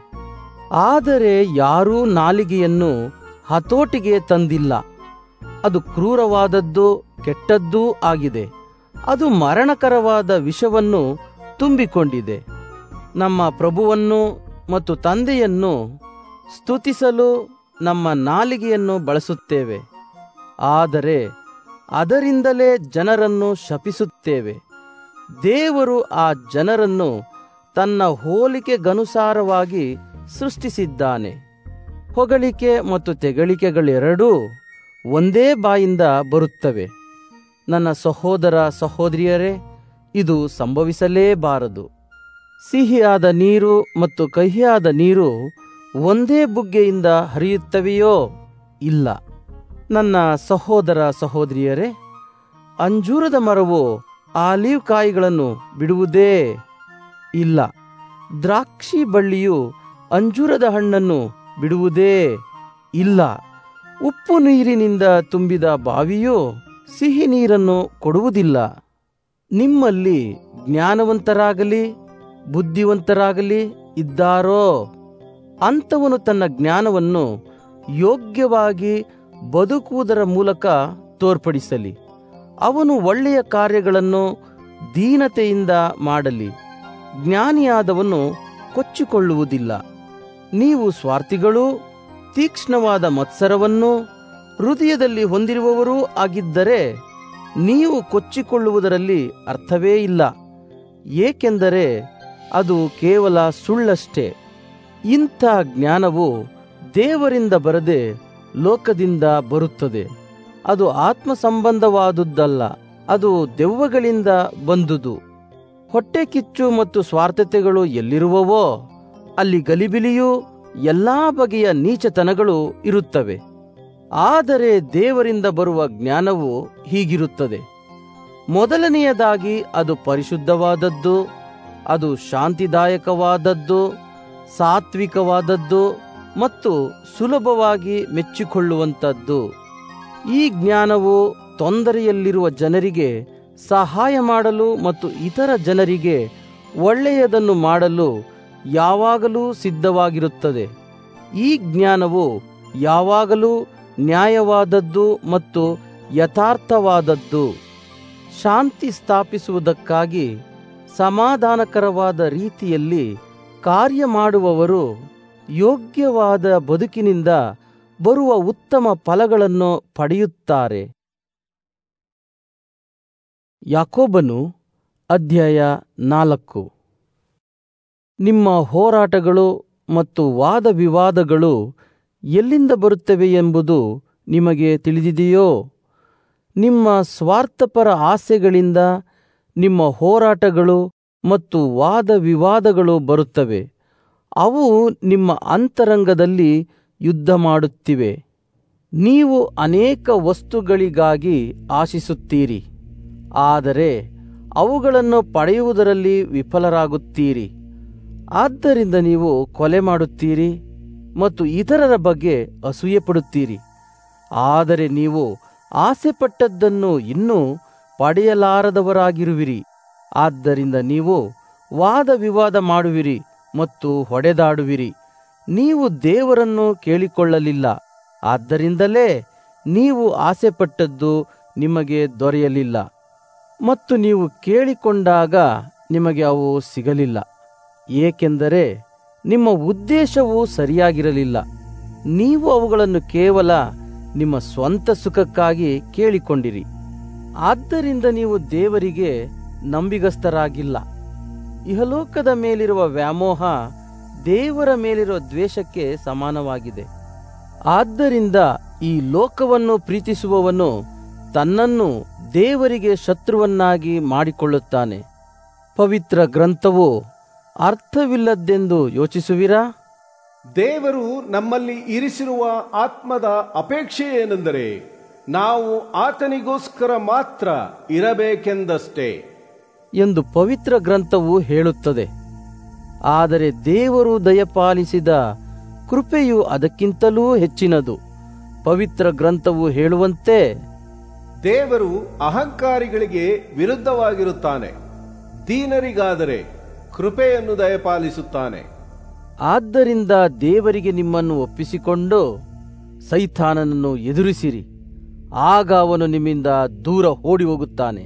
ಆದರೆ ಯಾರೂ ನಾಲಿಗೆಯನ್ನು ಹತೋಟಿಗೆ ತಂದಿಲ್ಲ ಅದು ಕ್ರೂರವಾದದ್ದು ಕೆಟ್ಟದ್ದೂ ಆಗಿದೆ ಅದು ಮರಣಕರವಾದ ವಿಷವನ್ನು ತುಂಬಿಕೊಂಡಿದೆ ನಮ್ಮ ಪ್ರಭುವನ್ನು ಮತ್ತು ತಂದೆಯನ್ನು ಸ್ತುತಿಸಲು ನಮ್ಮ ನಾಲಿಗೆಯನ್ನು ಬಳಸುತ್ತೇವೆ ಆದರೆ ಅದರಿಂದಲೇ ಜನರನ್ನು ಶಪಿಸುತ್ತೇವೆ ದೇವರು ಆ ಜನರನ್ನು ತನ್ನ ಹೋಲಿಕೆಗನುಸಾರವಾಗಿ ಸೃಷ್ಟಿಸಿದ್ದಾನೆ ಹೊಗಳಿಕೆ ಮತ್ತು ತೆಗಳಿಕೆಗಳೆರಡೂ ಒಂದೇ ಬಾಯಿಂದ ಬರುತ್ತವೆ ನನ್ನ ಸಹೋದರ ಸಹೋದರಿಯರೇ ಇದು ಸಂಭವಿಸಲೇಬಾರದು ಸಿಹಿಯಾದ ನೀರು ಮತ್ತು ಕಹಿಯಾದ ನೀರು ಒಂದೇ ಬುಗ್ಗೆಯಿಂದ ಹರಿಯುತ್ತವೆಯೋ ಇಲ್ಲ ನನ್ನ ಸಹೋದರ ಸಹೋದರಿಯರೇ ಅಂಜೂರದ ಮರವು ಆಲಿವ್ ಕಾಯಿಗಳನ್ನು ಬಿಡುವುದೇ ಇಲ್ಲ ದ್ರಾಕ್ಷಿ ಬಳ್ಳಿಯು ಅಂಜೂರದ ಹಣ್ಣನ್ನು ಬಿಡುವುದೇ ಇಲ್ಲ ಉಪ್ಪು ನೀರಿನಿಂದ ತುಂಬಿದ ಬಾವಿಯು ಸಿಹಿ ನೀರನ್ನು ಕೊಡುವುದಿಲ್ಲ ನಿಮ್ಮಲ್ಲಿ ಜ್ಞಾನವಂತರಾಗಲಿ ಬುದ್ಧಿವಂತರಾಗಲಿ ಇದ್ದಾರೋ ಅಂಥವನು ತನ್ನ ಜ್ಞಾನವನ್ನು ಯೋಗ್ಯವಾಗಿ ಬದುಕುವುದರ ಮೂಲಕ ತೋರ್ಪಡಿಸಲಿ ಅವನು ಒಳ್ಳೆಯ ಕಾರ್ಯಗಳನ್ನು ದೀನತೆಯಿಂದ ಮಾಡಲಿ ಜ್ಞಾನಿಯಾದವನು ಕೊಚ್ಚಿಕೊಳ್ಳುವುದಿಲ್ಲ ನೀವು ಸ್ವಾರ್ಥಿಗಳೂ ತೀಕ್ಷ್ಣವಾದ ಮತ್ಸರವನ್ನು ಹೃದಯದಲ್ಲಿ ಹೊಂದಿರುವವರೂ ಆಗಿದ್ದರೆ ನೀವು ಕೊಚ್ಚಿಕೊಳ್ಳುವುದರಲ್ಲಿ ಅರ್ಥವೇ ಇಲ್ಲ ಏಕೆಂದರೆ ಅದು ಕೇವಲ ಸುಳ್ಳಷ್ಟೇ ಇಂಥ ಜ್ಞಾನವು ದೇವರಿಂದ ಬರದೆ ಲೋಕದಿಂದ ಬರುತ್ತದೆ ಅದು ಆತ್ಮ ಸಂಬಂಧವಾದುದ್ದಲ್ಲ ಅದು ದೆವ್ವಗಳಿಂದ ಬಂದುದು ಹೊಟ್ಟೆ ಕಿಚ್ಚು ಮತ್ತು ಸ್ವಾರ್ಥತೆಗಳು ಎಲ್ಲಿರುವವೋ ಅಲ್ಲಿ ಗಲಿಬಿಲಿಯೂ ಎಲ್ಲಾ ಬಗೆಯ ನೀಚತನಗಳು ಇರುತ್ತವೆ ಆದರೆ ದೇವರಿಂದ ಬರುವ ಜ್ಞಾನವು ಹೀಗಿರುತ್ತದೆ ಮೊದಲನೆಯದಾಗಿ ಅದು ಪರಿಶುದ್ಧವಾದದ್ದು ಅದು ಶಾಂತಿದಾಯಕವಾದದ್ದು ಸಾತ್ವಿಕವಾದದ್ದು ಮತ್ತು ಸುಲಭವಾಗಿ ಮೆಚ್ಚಿಕೊಳ್ಳುವಂಥದ್ದು ಈ ಜ್ಞಾನವು ತೊಂದರೆಯಲ್ಲಿರುವ ಜನರಿಗೆ ಸಹಾಯ ಮಾಡಲು ಮತ್ತು ಇತರ ಜನರಿಗೆ ಒಳ್ಳೆಯದನ್ನು ಮಾಡಲು ಯಾವಾಗಲೂ ಸಿದ್ಧವಾಗಿರುತ್ತದೆ ಈ ಜ್ಞಾನವು ಯಾವಾಗಲೂ ನ್ಯಾಯವಾದದ್ದು ಮತ್ತು ಯಥಾರ್ಥವಾದದ್ದು ಶಾಂತಿ ಸ್ಥಾಪಿಸುವುದಕ್ಕಾಗಿ ಸಮಾಧಾನಕರವಾದ ರೀತಿಯಲ್ಲಿ ಕಾರ್ಯ ಮಾಡುವವರು ಯೋಗ್ಯವಾದ ಬದುಕಿನಿಂದ ಬರುವ ಉತ್ತಮ ಫಲಗಳನ್ನು ಪಡೆಯುತ್ತಾರೆ ಯಾಕೋಬನು ಅಧ್ಯಾಯ ನಾಲ್ಕು ನಿಮ್ಮ ಹೋರಾಟಗಳು ಮತ್ತು ವಾದ ವಿವಾದಗಳು ಎಲ್ಲಿಂದ ಬರುತ್ತವೆ ಎಂಬುದು ನಿಮಗೆ ತಿಳಿದಿದೆಯೋ ನಿಮ್ಮ ಸ್ವಾರ್ಥಪರ ಆಸೆಗಳಿಂದ ನಿಮ್ಮ ಹೋರಾಟಗಳು ಮತ್ತು ವಾದ ವಿವಾದಗಳು ಬರುತ್ತವೆ ಅವು ನಿಮ್ಮ ಅಂತರಂಗದಲ್ಲಿ ಯುದ್ಧ ಮಾಡುತ್ತಿವೆ ನೀವು ಅನೇಕ ವಸ್ತುಗಳಿಗಾಗಿ ಆಶಿಸುತ್ತೀರಿ ಆದರೆ ಅವುಗಳನ್ನು ಪಡೆಯುವುದರಲ್ಲಿ ವಿಫಲರಾಗುತ್ತೀರಿ ಆದ್ದರಿಂದ ನೀವು ಕೊಲೆ ಮಾಡುತ್ತೀರಿ ಮತ್ತು ಇತರರ ಬಗ್ಗೆ ಅಸೂಯೆ ಪಡುತ್ತೀರಿ ಆದರೆ ನೀವು ಆಸೆಪಟ್ಟದ್ದನ್ನು ಇನ್ನೂ ಪಡೆಯಲಾರದವರಾಗಿರುವಿರಿ ಆದ್ದರಿಂದ ನೀವು ವಾದ ವಿವಾದ ಮಾಡುವಿರಿ ಮತ್ತು ಹೊಡೆದಾಡುವಿರಿ ನೀವು ದೇವರನ್ನು ಕೇಳಿಕೊಳ್ಳಲಿಲ್ಲ ಆದ್ದರಿಂದಲೇ ನೀವು ಆಸೆಪಟ್ಟದ್ದು ನಿಮಗೆ ದೊರೆಯಲಿಲ್ಲ ಮತ್ತು ನೀವು ಕೇಳಿಕೊಂಡಾಗ ನಿಮಗೆ ಅವು ಸಿಗಲಿಲ್ಲ ಏಕೆಂದರೆ ನಿಮ್ಮ ಉದ್ದೇಶವು ಸರಿಯಾಗಿರಲಿಲ್ಲ ನೀವು ಅವುಗಳನ್ನು ಕೇವಲ ನಿಮ್ಮ ಸ್ವಂತ ಸುಖಕ್ಕಾಗಿ ಕೇಳಿಕೊಂಡಿರಿ ಆದ್ದರಿಂದ ನೀವು ದೇವರಿಗೆ ನಂಬಿಗಸ್ತರಾಗಿಲ್ಲ ಇಹಲೋಕದ ಮೇಲಿರುವ ವ್ಯಾಮೋಹ ದೇವರ ಮೇಲಿರುವ ದ್ವೇಷಕ್ಕೆ ಸಮಾನವಾಗಿದೆ ಆದ್ದರಿಂದ ಈ ಲೋಕವನ್ನು ಪ್ರೀತಿಸುವವನು ತನ್ನನ್ನು ದೇವರಿಗೆ ಶತ್ರುವನ್ನಾಗಿ ಮಾಡಿಕೊಳ್ಳುತ್ತಾನೆ ಪವಿತ್ರ ಗ್ರಂಥವು ಅರ್ಥವಿಲ್ಲದ್ದೆಂದು ಯೋಚಿಸುವಿರಾ ದೇವರು ನಮ್ಮಲ್ಲಿ ಇರಿಸಿರುವ ಆತ್ಮದ ಅಪೇಕ್ಷೆ ಏನೆಂದರೆ ನಾವು ಆತನಿಗೋಸ್ಕರ ಮಾತ್ರ ಇರಬೇಕೆಂದಷ್ಟೇ ಎಂದು ಪವಿತ್ರ ಗ್ರಂಥವು ಹೇಳುತ್ತದೆ ಆದರೆ ದೇವರು ದಯಪಾಲಿಸಿದ ಕೃಪೆಯು ಅದಕ್ಕಿಂತಲೂ ಹೆಚ್ಚಿನದು ಪವಿತ್ರ ಗ್ರಂಥವು ಹೇಳುವಂತೆ ದೇವರು ಅಹಂಕಾರಿಗಳಿಗೆ ವಿರುದ್ಧವಾಗಿರುತ್ತಾನೆ ದೀನರಿಗಾದರೆ ಕೃಪೆಯನ್ನು ದಯಪಾಲಿಸುತ್ತಾನೆ ಆದ್ದರಿಂದ ದೇವರಿಗೆ ನಿಮ್ಮನ್ನು ಒಪ್ಪಿಸಿಕೊಂಡು ಸೈತಾನನನ್ನು ಎದುರಿಸಿರಿ ಆಗ ಅವನು ನಿಮ್ಮಿಂದ ದೂರ ಓಡಿ ಹೋಗುತ್ತಾನೆ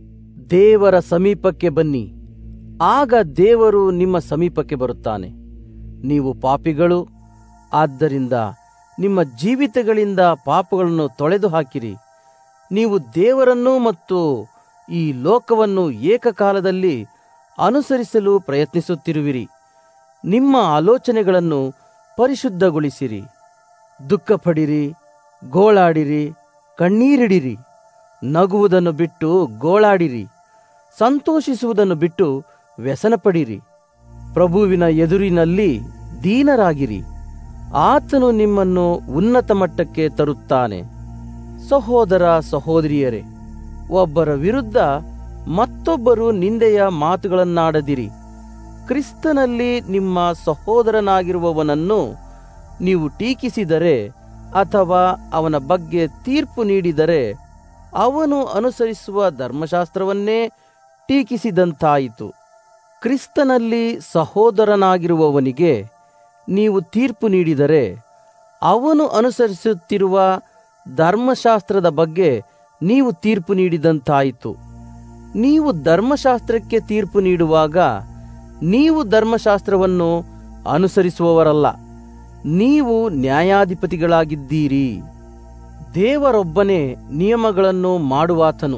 ದೇವರ ಸಮೀಪಕ್ಕೆ ಬನ್ನಿ ಆಗ ದೇವರು ನಿಮ್ಮ ಸಮೀಪಕ್ಕೆ ಬರುತ್ತಾನೆ ನೀವು ಪಾಪಿಗಳು ಆದ್ದರಿಂದ ನಿಮ್ಮ ಜೀವಿತಗಳಿಂದ ಪಾಪಗಳನ್ನು ತೊಳೆದು ಹಾಕಿರಿ ನೀವು ದೇವರನ್ನು ಮತ್ತು ಈ ಲೋಕವನ್ನು ಏಕಕಾಲದಲ್ಲಿ ಅನುಸರಿಸಲು ಪ್ರಯತ್ನಿಸುತ್ತಿರುವಿರಿ ನಿಮ್ಮ ಆಲೋಚನೆಗಳನ್ನು ಪರಿಶುದ್ಧಗೊಳಿಸಿರಿ ದುಃಖಪಡಿರಿ ಗೋಳಾಡಿರಿ ಕಣ್ಣೀರಿಡಿರಿ ನಗುವುದನ್ನು ಬಿಟ್ಟು ಗೋಳಾಡಿರಿ ಸಂತೋಷಿಸುವುದನ್ನು ಬಿಟ್ಟು ವ್ಯಸನಪಡಿರಿ ಪ್ರಭುವಿನ ಎದುರಿನಲ್ಲಿ ದೀನರಾಗಿರಿ ಆತನು ನಿಮ್ಮನ್ನು ಉನ್ನತ ಮಟ್ಟಕ್ಕೆ ತರುತ್ತಾನೆ ಸಹೋದರ ಸಹೋದರಿಯರೇ ಒಬ್ಬರ ವಿರುದ್ಧ ಮತ್ತೊಬ್ಬರು ನಿಂದೆಯ ಮಾತುಗಳನ್ನಾಡದಿರಿ ಕ್ರಿಸ್ತನಲ್ಲಿ ನಿಮ್ಮ ಸಹೋದರನಾಗಿರುವವನನ್ನು ನೀವು ಟೀಕಿಸಿದರೆ ಅಥವಾ ಅವನ ಬಗ್ಗೆ ತೀರ್ಪು ನೀಡಿದರೆ ಅವನು ಅನುಸರಿಸುವ ಧರ್ಮಶಾಸ್ತ್ರವನ್ನೇ ಟೀಕಿಸಿದಂತಾಯಿತು ಕ್ರಿಸ್ತನಲ್ಲಿ ಸಹೋದರನಾಗಿರುವವನಿಗೆ ನೀವು ತೀರ್ಪು ನೀಡಿದರೆ ಅವನು ಅನುಸರಿಸುತ್ತಿರುವ ಧರ್ಮಶಾಸ್ತ್ರದ ಬಗ್ಗೆ ನೀವು ತೀರ್ಪು ನೀಡಿದಂತಾಯಿತು ನೀವು ಧರ್ಮಶಾಸ್ತ್ರಕ್ಕೆ ತೀರ್ಪು ನೀಡುವಾಗ ನೀವು ಧರ್ಮಶಾಸ್ತ್ರವನ್ನು ಅನುಸರಿಸುವವರಲ್ಲ ನೀವು ನ್ಯಾಯಾಧಿಪತಿಗಳಾಗಿದ್ದೀರಿ ದೇವರೊಬ್ಬನೇ ನಿಯಮಗಳನ್ನು ಮಾಡುವಾತನು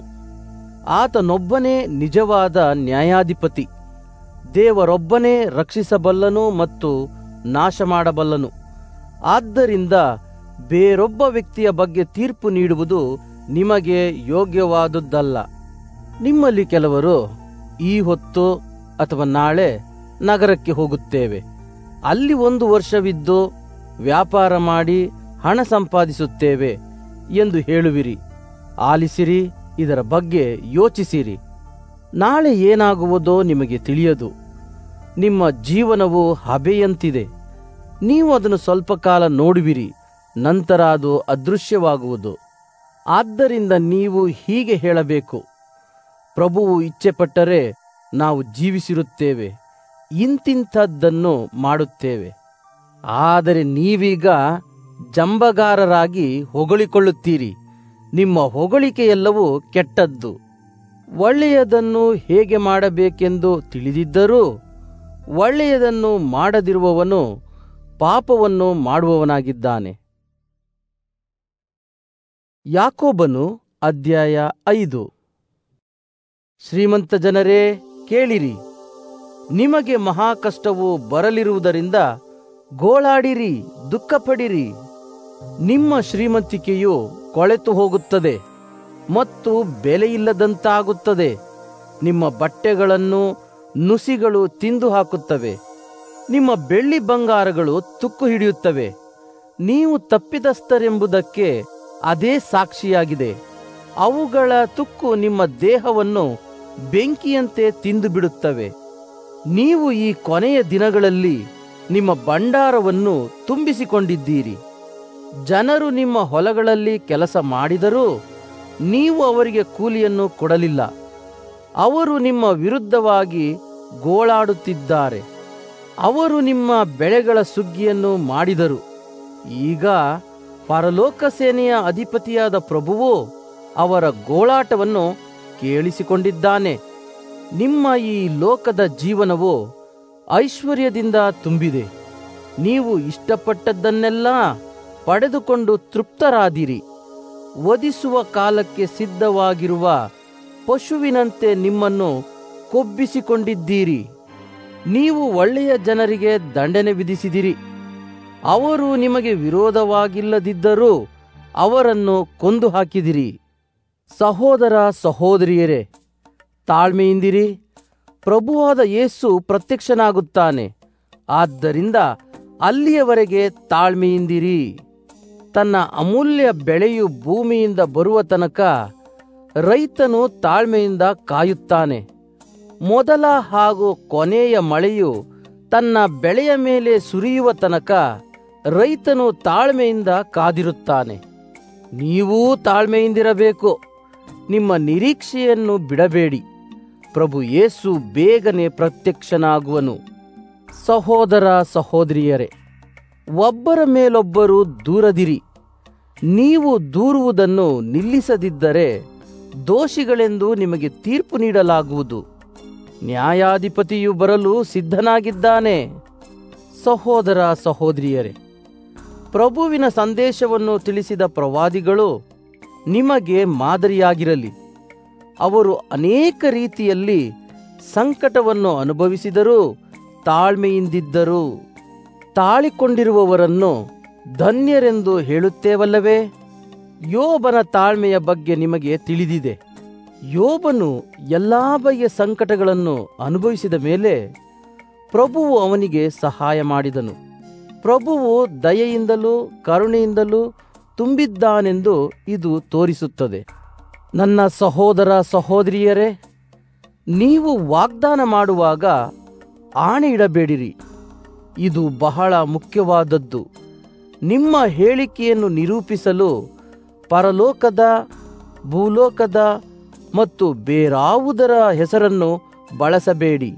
ಆತನೊಬ್ಬನೇ ನಿಜವಾದ ನ್ಯಾಯಾಧಿಪತಿ ದೇವರೊಬ್ಬನೇ ರಕ್ಷಿಸಬಲ್ಲನು ಮತ್ತು ನಾಶ ಮಾಡಬಲ್ಲನು ಆದ್ದರಿಂದ ಬೇರೊಬ್ಬ ವ್ಯಕ್ತಿಯ ಬಗ್ಗೆ ತೀರ್ಪು ನೀಡುವುದು ನಿಮಗೆ ಯೋಗ್ಯವಾದುದ್ದಲ್ಲ ನಿಮ್ಮಲ್ಲಿ ಕೆಲವರು ಈ ಹೊತ್ತು ಅಥವಾ ನಾಳೆ ನಗರಕ್ಕೆ ಹೋಗುತ್ತೇವೆ ಅಲ್ಲಿ ಒಂದು ವರ್ಷವಿದ್ದು ವ್ಯಾಪಾರ ಮಾಡಿ ಹಣ ಸಂಪಾದಿಸುತ್ತೇವೆ ಎಂದು ಹೇಳುವಿರಿ ಆಲಿಸಿರಿ ಇದರ ಬಗ್ಗೆ ಯೋಚಿಸಿರಿ ನಾಳೆ ಏನಾಗುವುದೋ ನಿಮಗೆ ತಿಳಿಯದು ನಿಮ್ಮ ಜೀವನವು ಹಬೆಯಂತಿದೆ ನೀವು ಅದನ್ನು ಸ್ವಲ್ಪ ಕಾಲ ನೋಡುವಿರಿ ನಂತರ ಅದು ಅದೃಶ್ಯವಾಗುವುದು ಆದ್ದರಿಂದ ನೀವು ಹೀಗೆ ಹೇಳಬೇಕು ಪ್ರಭುವು ಇಚ್ಛೆಪಟ್ಟರೆ ನಾವು ಜೀವಿಸಿರುತ್ತೇವೆ ಇಂತಿಂಥದ್ದನ್ನು ಮಾಡುತ್ತೇವೆ ಆದರೆ ನೀವೀಗ ಜಂಬಗಾರರಾಗಿ ಹೊಗಳಿಕೊಳ್ಳುತ್ತೀರಿ ನಿಮ್ಮ ಹೊಗಳಿಕೆಯೆಲ್ಲವೂ ಕೆಟ್ಟದ್ದು ಒಳ್ಳೆಯದನ್ನು ಹೇಗೆ ಮಾಡಬೇಕೆಂದು ತಿಳಿದಿದ್ದರೂ ಒಳ್ಳೆಯದನ್ನು ಮಾಡದಿರುವವನು ಪಾಪವನ್ನು ಮಾಡುವವನಾಗಿದ್ದಾನೆ ಯಾಕೋಬನು ಅಧ್ಯಾಯ ಐದು ಶ್ರೀಮಂತ ಜನರೇ ಕೇಳಿರಿ ನಿಮಗೆ ಮಹಾ ಕಷ್ಟವು ಬರಲಿರುವುದರಿಂದ ಗೋಳಾಡಿರಿ ದುಃಖಪಡಿರಿ ನಿಮ್ಮ ಶ್ರೀಮಂತಿಕೆಯು ಕೊಳೆತು ಹೋಗುತ್ತದೆ ಮತ್ತು ಬೆಲೆಯಿಲ್ಲದಂತಾಗುತ್ತದೆ ನಿಮ್ಮ ಬಟ್ಟೆಗಳನ್ನು ನುಸಿಗಳು ತಿಂದು ಹಾಕುತ್ತವೆ ನಿಮ್ಮ ಬೆಳ್ಳಿ ಬಂಗಾರಗಳು ತುಕ್ಕು ಹಿಡಿಯುತ್ತವೆ ನೀವು ತಪ್ಪಿತಸ್ಥರೆಂಬುದಕ್ಕೆ ಅದೇ ಸಾಕ್ಷಿಯಾಗಿದೆ ಅವುಗಳ ತುಕ್ಕು ನಿಮ್ಮ ದೇಹವನ್ನು ಬೆಂಕಿಯಂತೆ ತಿಂದು ಬಿಡುತ್ತವೆ ನೀವು ಈ ಕೊನೆಯ ದಿನಗಳಲ್ಲಿ ನಿಮ್ಮ ಭಂಡಾರವನ್ನು ತುಂಬಿಸಿಕೊಂಡಿದ್ದೀರಿ ಜನರು ನಿಮ್ಮ ಹೊಲಗಳಲ್ಲಿ ಕೆಲಸ ಮಾಡಿದರೂ ನೀವು ಅವರಿಗೆ ಕೂಲಿಯನ್ನು ಕೊಡಲಿಲ್ಲ ಅವರು ನಿಮ್ಮ ವಿರುದ್ಧವಾಗಿ ಗೋಳಾಡುತ್ತಿದ್ದಾರೆ ಅವರು ನಿಮ್ಮ ಬೆಳೆಗಳ ಸುಗ್ಗಿಯನ್ನು ಮಾಡಿದರು ಈಗ ಪರಲೋಕ ಸೇನೆಯ ಅಧಿಪತಿಯಾದ ಪ್ರಭುವು ಅವರ ಗೋಳಾಟವನ್ನು ಕೇಳಿಸಿಕೊಂಡಿದ್ದಾನೆ ನಿಮ್ಮ ಈ ಲೋಕದ ಜೀವನವು ಐಶ್ವರ್ಯದಿಂದ ತುಂಬಿದೆ ನೀವು ಇಷ್ಟಪಟ್ಟದ್ದನ್ನೆಲ್ಲ ಪಡೆದುಕೊಂಡು ತೃಪ್ತರಾದಿರಿ ವಧಿಸುವ ಕಾಲಕ್ಕೆ ಸಿದ್ಧವಾಗಿರುವ ಪಶುವಿನಂತೆ ನಿಮ್ಮನ್ನು ಕೊಬ್ಬಿಸಿಕೊಂಡಿದ್ದೀರಿ ನೀವು ಒಳ್ಳೆಯ ಜನರಿಗೆ ದಂಡನೆ ವಿಧಿಸಿದಿರಿ ಅವರು ನಿಮಗೆ ವಿರೋಧವಾಗಿಲ್ಲದಿದ್ದರೂ ಅವರನ್ನು ಕೊಂದು ಹಾಕಿದಿರಿ ಸಹೋದರ ಸಹೋದರಿಯರೇ ತಾಳ್ಮೆಯಿಂದಿರಿ ಪ್ರಭುವಾದ ಯೇಸು ಪ್ರತ್ಯಕ್ಷನಾಗುತ್ತಾನೆ ಆದ್ದರಿಂದ ಅಲ್ಲಿಯವರೆಗೆ ತಾಳ್ಮೆಯಿಂದಿರಿ ತನ್ನ ಅಮೂಲ್ಯ ಬೆಳೆಯು ಭೂಮಿಯಿಂದ ಬರುವ ತನಕ ರೈತನು ತಾಳ್ಮೆಯಿಂದ ಕಾಯುತ್ತಾನೆ ಮೊದಲ ಹಾಗೂ ಕೊನೆಯ ಮಳೆಯು ತನ್ನ ಬೆಳೆಯ ಮೇಲೆ ಸುರಿಯುವ ತನಕ ರೈತನು ತಾಳ್ಮೆಯಿಂದ ಕಾದಿರುತ್ತಾನೆ ನೀವೂ ತಾಳ್ಮೆಯಿಂದಿರಬೇಕು ನಿಮ್ಮ ನಿರೀಕ್ಷೆಯನ್ನು ಬಿಡಬೇಡಿ ಪ್ರಭು ಯೇಸು ಬೇಗನೆ ಪ್ರತ್ಯಕ್ಷನಾಗುವನು ಸಹೋದರ ಸಹೋದರಿಯರೇ ಒಬ್ಬರ ಮೇಲೊಬ್ಬರು ದೂರದಿರಿ ನೀವು ದೂರುವುದನ್ನು ನಿಲ್ಲಿಸದಿದ್ದರೆ ದೋಷಿಗಳೆಂದು ನಿಮಗೆ ತೀರ್ಪು ನೀಡಲಾಗುವುದು ನ್ಯಾಯಾಧಿಪತಿಯು ಬರಲು ಸಿದ್ಧನಾಗಿದ್ದಾನೆ ಸಹೋದರ ಸಹೋದರಿಯರೇ ಪ್ರಭುವಿನ ಸಂದೇಶವನ್ನು ತಿಳಿಸಿದ ಪ್ರವಾದಿಗಳು ನಿಮಗೆ ಮಾದರಿಯಾಗಿರಲಿ ಅವರು ಅನೇಕ ರೀತಿಯಲ್ಲಿ ಸಂಕಟವನ್ನು ಅನುಭವಿಸಿದರೂ ತಾಳ್ಮೆಯಿಂದಿದ್ದರು ತಾಳಿಕೊಂಡಿರುವವರನ್ನು ಧನ್ಯರೆಂದು ಹೇಳುತ್ತೇವಲ್ಲವೇ ಯೋಬನ ತಾಳ್ಮೆಯ ಬಗ್ಗೆ ನಿಮಗೆ ತಿಳಿದಿದೆ ಯೋಬನು ಎಲ್ಲಾ ಬಗೆಯ ಸಂಕಟಗಳನ್ನು ಅನುಭವಿಸಿದ ಮೇಲೆ ಪ್ರಭುವು ಅವನಿಗೆ ಸಹಾಯ ಮಾಡಿದನು ಪ್ರಭುವು ದಯೆಯಿಂದಲೂ ಕರುಣೆಯಿಂದಲೂ ತುಂಬಿದ್ದಾನೆಂದು ಇದು ತೋರಿಸುತ್ತದೆ ನನ್ನ ಸಹೋದರ ಸಹೋದರಿಯರೇ ನೀವು ವಾಗ್ದಾನ ಮಾಡುವಾಗ ಆಣೆ ಇಡಬೇಡಿರಿ ಇದು ಬಹಳ ಮುಖ್ಯವಾದದ್ದು ನಿಮ್ಮ ಹೇಳಿಕೆಯನ್ನು ನಿರೂಪಿಸಲು ಪರಲೋಕದ ಭೂಲೋಕದ ಮತ್ತು ಬೇರಾವುದರ ಹೆಸರನ್ನು ಬಳಸಬೇಡಿ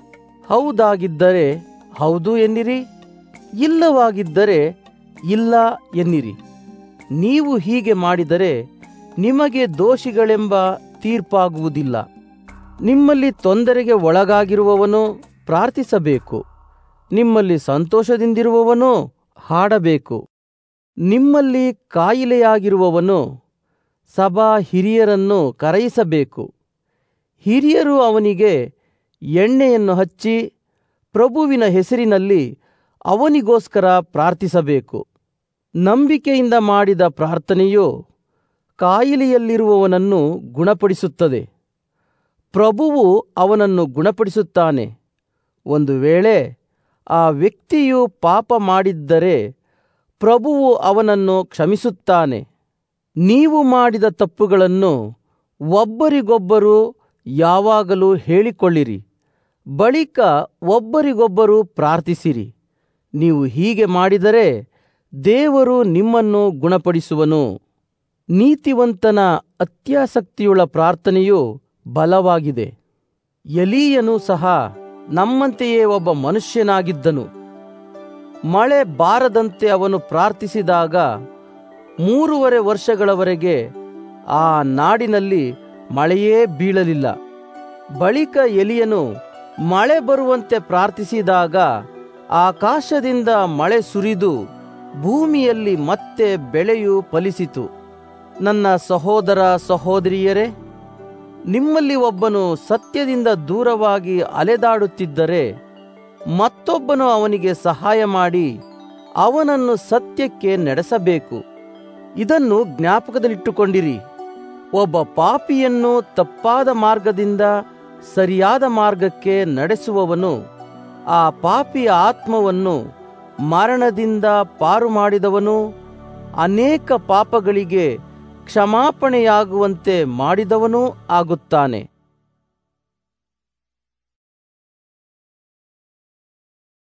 ಹೌದಾಗಿದ್ದರೆ ಹೌದು ಎನ್ನಿರಿ ಇಲ್ಲವಾಗಿದ್ದರೆ ಇಲ್ಲ ಎನ್ನಿರಿ ನೀವು ಹೀಗೆ ಮಾಡಿದರೆ ನಿಮಗೆ ದೋಷಿಗಳೆಂಬ ತೀರ್ಪಾಗುವುದಿಲ್ಲ ನಿಮ್ಮಲ್ಲಿ ತೊಂದರೆಗೆ ಒಳಗಾಗಿರುವವನು ಪ್ರಾರ್ಥಿಸಬೇಕು ನಿಮ್ಮಲ್ಲಿ ಸಂತೋಷದಿಂದಿರುವವನು ಹಾಡಬೇಕು ನಿಮ್ಮಲ್ಲಿ ಕಾಯಿಲೆಯಾಗಿರುವವನು ಸಭಾ ಹಿರಿಯರನ್ನು ಕರೆಯಿಸಬೇಕು ಹಿರಿಯರು ಅವನಿಗೆ ಎಣ್ಣೆಯನ್ನು ಹಚ್ಚಿ ಪ್ರಭುವಿನ ಹೆಸರಿನಲ್ಲಿ ಅವನಿಗೋಸ್ಕರ ಪ್ರಾರ್ಥಿಸಬೇಕು ನಂಬಿಕೆಯಿಂದ ಮಾಡಿದ ಪ್ರಾರ್ಥನೆಯು ಕಾಯಿಲೆಯಲ್ಲಿರುವವನನ್ನು ಗುಣಪಡಿಸುತ್ತದೆ ಪ್ರಭುವು ಅವನನ್ನು ಗುಣಪಡಿಸುತ್ತಾನೆ ಒಂದು ವೇಳೆ ಆ ವ್ಯಕ್ತಿಯು ಪಾಪ ಮಾಡಿದ್ದರೆ ಪ್ರಭುವು ಅವನನ್ನು ಕ್ಷಮಿಸುತ್ತಾನೆ ನೀವು ಮಾಡಿದ ತಪ್ಪುಗಳನ್ನು ಒಬ್ಬರಿಗೊಬ್ಬರು ಯಾವಾಗಲೂ ಹೇಳಿಕೊಳ್ಳಿರಿ ಬಳಿಕ ಒಬ್ಬರಿಗೊಬ್ಬರು ಪ್ರಾರ್ಥಿಸಿರಿ ನೀವು ಹೀಗೆ ಮಾಡಿದರೆ ದೇವರು ನಿಮ್ಮನ್ನು ಗುಣಪಡಿಸುವನು ನೀತಿವಂತನ ಅತ್ಯಾಸಕ್ತಿಯುಳ್ಳ ಪ್ರಾರ್ಥನೆಯು ಬಲವಾಗಿದೆ ಎಲೀಯನು ಸಹ ನಮ್ಮಂತೆಯೇ ಒಬ್ಬ ಮನುಷ್ಯನಾಗಿದ್ದನು ಮಳೆ ಬಾರದಂತೆ ಅವನು ಪ್ರಾರ್ಥಿಸಿದಾಗ ಮೂರುವರೆ ವರ್ಷಗಳವರೆಗೆ ಆ ನಾಡಿನಲ್ಲಿ ಮಳೆಯೇ ಬೀಳಲಿಲ್ಲ ಬಳಿಕ ಎಲಿಯನು ಮಳೆ ಬರುವಂತೆ ಪ್ರಾರ್ಥಿಸಿದಾಗ ಆಕಾಶದಿಂದ ಮಳೆ ಸುರಿದು ಭೂಮಿಯಲ್ಲಿ ಮತ್ತೆ ಬೆಳೆಯು ಫಲಿಸಿತು ನನ್ನ ಸಹೋದರ ಸಹೋದರಿಯರೇ ನಿಮ್ಮಲ್ಲಿ ಒಬ್ಬನು ಸತ್ಯದಿಂದ ದೂರವಾಗಿ ಅಲೆದಾಡುತ್ತಿದ್ದರೆ ಮತ್ತೊಬ್ಬನು ಅವನಿಗೆ ಸಹಾಯ ಮಾಡಿ ಅವನನ್ನು ಸತ್ಯಕ್ಕೆ ನಡೆಸಬೇಕು ಇದನ್ನು ಜ್ಞಾಪಕದಲ್ಲಿಟ್ಟುಕೊಂಡಿರಿ ಒಬ್ಬ ಪಾಪಿಯನ್ನು ತಪ್ಪಾದ ಮಾರ್ಗದಿಂದ ಸರಿಯಾದ ಮಾರ್ಗಕ್ಕೆ ನಡೆಸುವವನು ಆ ಪಾಪಿಯ ಆತ್ಮವನ್ನು ಮರಣದಿಂದ ಪಾರು ಮಾಡಿದವನು ಅನೇಕ ಪಾಪಗಳಿಗೆ ಕ್ಷಮಾಪಣೆಯಾಗುವಂತೆ ಮಾಡಿದವನೂ ಆಗುತ್ತಾನೆ